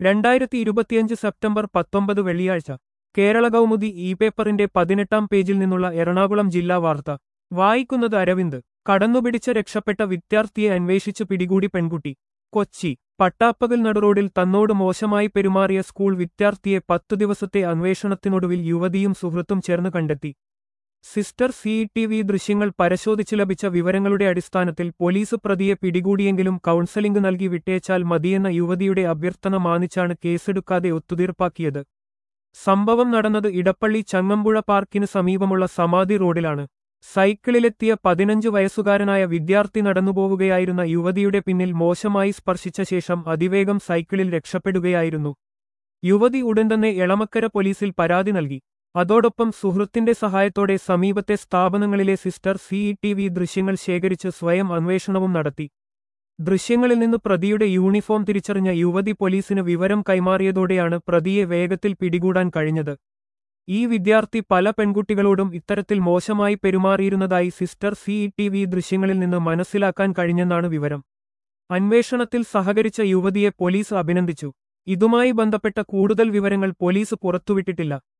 രണ്ടായിരത്തി ഇരുപത്തിയഞ്ച് സെപ്റ്റംബർ പത്തൊമ്പത് വെള്ളിയാഴ്ച കേരള കൗമുദി ഇ പേപ്പറിന്റെ പതിനെട്ടാം പേജിൽ നിന്നുള്ള എറണാകുളം ജില്ലാ വാർത്ത വായിക്കുന്നത് അരവിന്ദ് കടന്നുപിടിച്ച രക്ഷപ്പെട്ട വിദ്യാർത്ഥിയെ അന്വേഷിച്ചു പിടികൂടി പെൺകുട്ടി കൊച്ചി പട്ടാപ്പകൽ നടുറോഡിൽ തന്നോട് മോശമായി പെരുമാറിയ സ്കൂൾ വിദ്യാർത്ഥിയെ പത്തു ദിവസത്തെ അന്വേഷണത്തിനൊടുവിൽ യുവതിയും സുഹൃത്തും ചേർന്ന് കണ്ടെത്തി സിസ്റ്റർ സി ടി വി ദൃശ്യങ്ങൾ പരിശോധിച്ച് ലഭിച്ച വിവരങ്ങളുടെ അടിസ്ഥാനത്തിൽ പോലീസ് പ്രതിയെ പിടികൂടിയെങ്കിലും കൗൺസലിംഗ് നൽകി വിട്ടേച്ചാൽ മതിയെന്ന യുവതിയുടെ അഭ്യർത്ഥന മാനിച്ചാണ് കേസെടുക്കാതെ ഒത്തുതീർപ്പാക്കിയത് സംഭവം നടന്നത് ഇടപ്പള്ളി ചങ്ങമ്പുഴ പാർക്കിന് സമീപമുള്ള സമാധി റോഡിലാണ് സൈക്കിളിലെത്തിയ പതിനഞ്ചു വയസ്സുകാരനായ വിദ്യാർത്ഥി നടന്നുപോവുകയായിരുന്ന യുവതിയുടെ പിന്നിൽ മോശമായി സ്പർശിച്ച ശേഷം അതിവേഗം സൈക്കിളിൽ രക്ഷപ്പെടുകയായിരുന്നു യുവതി ഉടൻ തന്നെ എളമക്കര പോലീസിൽ പരാതി നൽകി അതോടൊപ്പം സുഹൃത്തിന്റെ സഹായത്തോടെ സമീപത്തെ സ്ഥാപനങ്ങളിലെ സിസ്റ്റർ സി ടി വി ദൃശ്യങ്ങൾ ശേഖരിച്ച് സ്വയം അന്വേഷണവും നടത്തി ദൃശ്യങ്ങളിൽ നിന്ന് പ്രതിയുടെ യൂണിഫോം തിരിച്ചറിഞ്ഞ യുവതി പോലീസിന് വിവരം കൈമാറിയതോടെയാണ് പ്രതിയെ വേഗത്തിൽ പിടികൂടാൻ കഴിഞ്ഞത് ഈ വിദ്യാർത്ഥി പല പെൺകുട്ടികളോടും ഇത്തരത്തിൽ മോശമായി പെരുമാറിയിരുന്നതായി സിസ്റ്റർ സി ടി വി ദൃശ്യങ്ങളിൽ നിന്ന് മനസ്സിലാക്കാൻ കഴിഞ്ഞെന്നാണ് വിവരം അന്വേഷണത്തിൽ സഹകരിച്ച യുവതിയെ പോലീസ് അഭിനന്ദിച്ചു ഇതുമായി ബന്ധപ്പെട്ട കൂടുതൽ വിവരങ്ങൾ പോലീസ് പുറത്തുവിട്ടിട്ടില്ല